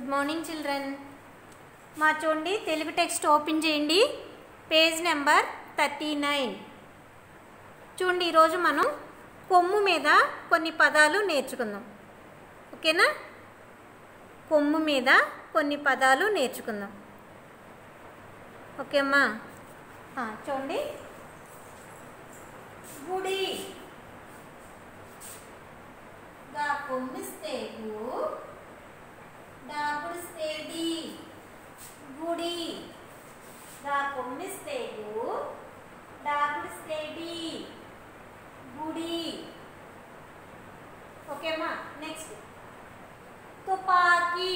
good morning children మా చూడండి Telugu text open చేయండి పేజ్ నెంబర్ థర్టీ నైన్ చూడండి ఈరోజు మనం కొమ్ము మీద కొన్ని పదాలు నేర్చుకుందాం ఓకేనా కొమ్ము మీద కొన్ని పదాలు నేర్చుకుందాం ఓకే అమ్మా ఆ, చూడండి గుడి గా కొమ్మిస్తే గు డాపుడిస్తే డి గుడి గా కొమ్మిస్తే గు డాపుడిస్తే డి గుడి ఓకేమ్మా నెక్స్ట్ తుపాకీ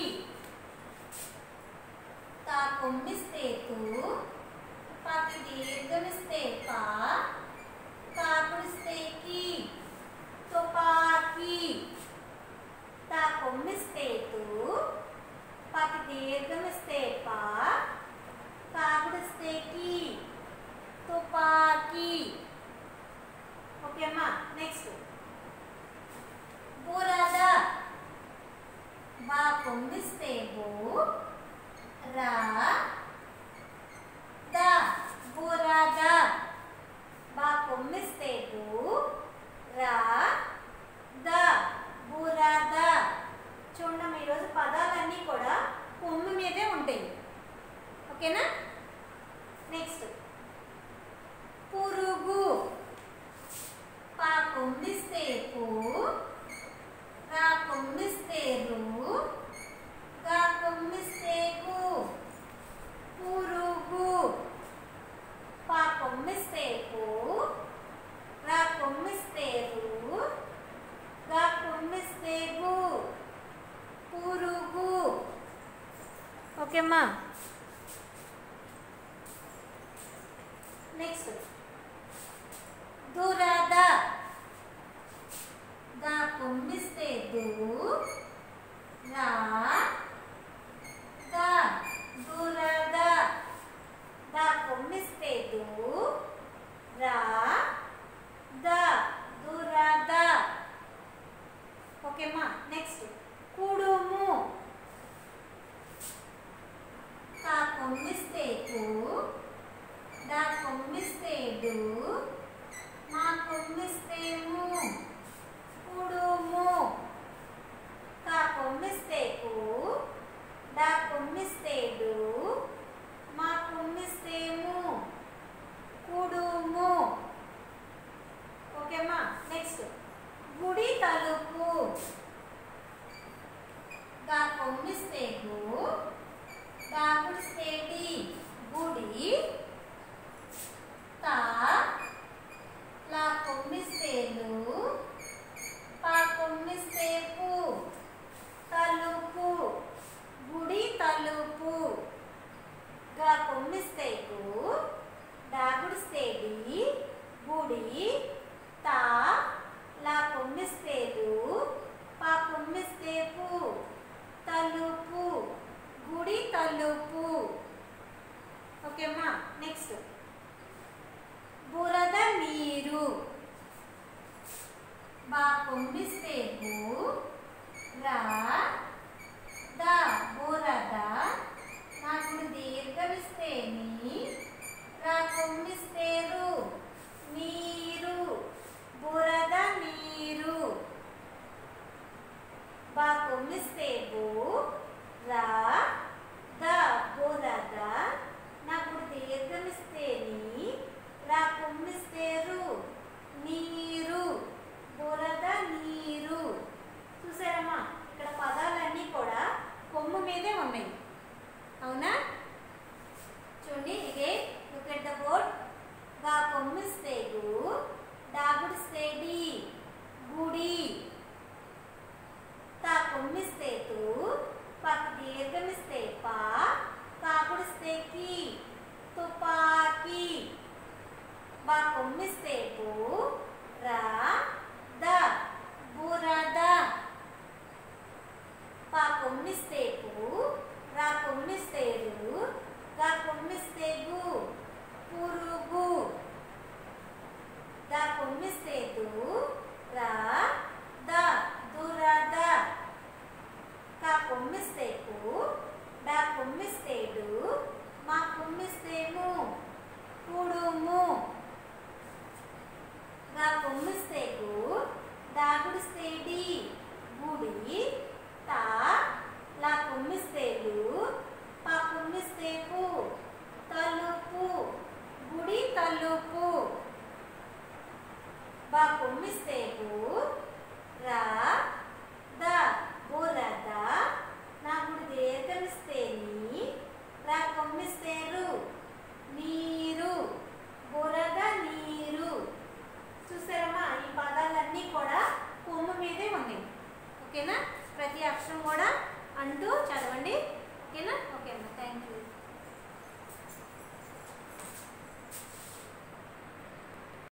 తా కొమ్మిస్తే తు పాకి దీర్ఘమిస్తే పా కాకుడిస్తే కీ తుపాకీ తా కొమ్మిస్తే తు పాకి దీర్ఘమిస్తే పా కాకుడిస్తే కీ తుపాకీ ఓకే అమ్మా నెక్స్ట్ బురద బా కొమ్మిస్తే బో రా ద బురద బా కొమ్మిస్తే బు రా ద బురద చూడమ్మా ఈరోజు పదాలన్నీ కూడా కొమ్ము మీదే ఉంటాయి ఓకేనా నెక్స్ట్ పురుగు పా కొమ్మిస్తే పు రా కొమ్మిస్తే రు గా కొమ్మిస్తే గు పురుగు పా కొమ్మిస్తే పు రా కొమ్మిస్తే రు గా కొమ్మిస్తే గు పురుగు ఓకేమ్మా నెక్స్ట్ దురద గా కొమ్మిస్తే దు రా ద దురద దా కొమ్మిస్తే దు రా ద దురద ఓకేమ్మా నెక్స్ట్ కుడుము కా కొమ్మిస్తే కు దా కొమ్మిస్తే డు మా కొమ్మిస్తే ము కుడుము కా కొమ్మిస్తే కు డా కొమ్మిస్తే డు మా కొమ్మిస్తే ము కుడుము ఓకేమ్మా నెక్స్ట్ గుడి తలుపు గా కొమ్మిస్తే గు గా కుడిస్తే డి గుడి తా లా కొమ్మిస్తే లు పా కొమ్మిస్తే పు తలుపు గుడి తలుపు గా కొమ్మిస్తే గు డాగుడిస్తే డి గుడి తా లా కొమ్మిస్తే లు పా కొమ్మిస్తే పు తలుపు గుడి తలుపు ఓకేమ్మా నెక్స్ట్ బురద నీరు బా కొమ్మిస్తే బు రా ద బురద నాకు దీర్ఘమిస్తే నీ రా కొమ్మిస్తే రు నీరు బురద నీరు బా కొమ్మిస్తే బు రా ద బురద నాకు దీర్ఘమిస్తే నీ రా కొమ్మిస్తే రు నీరు బురద నీరు చూసారమ్మా ఇక్కడ పదాలన్నీ కూడా కొమ్ము మీదే ఉన్నాయి అవునా చూడండి ఇదే లుక్ ఎట్ ద బోర్డ్ గా కొమ్మిస్తే గు డాగుడిస్తే డి గుడి తా కొమ్మిస్తే తు పక్క దీర్ఘమిస్తే పా కాకుడిస్తే కి తుపాకి బా కొమ్మిస్తే పు రా ద బురద పా కొమ్మిస్తే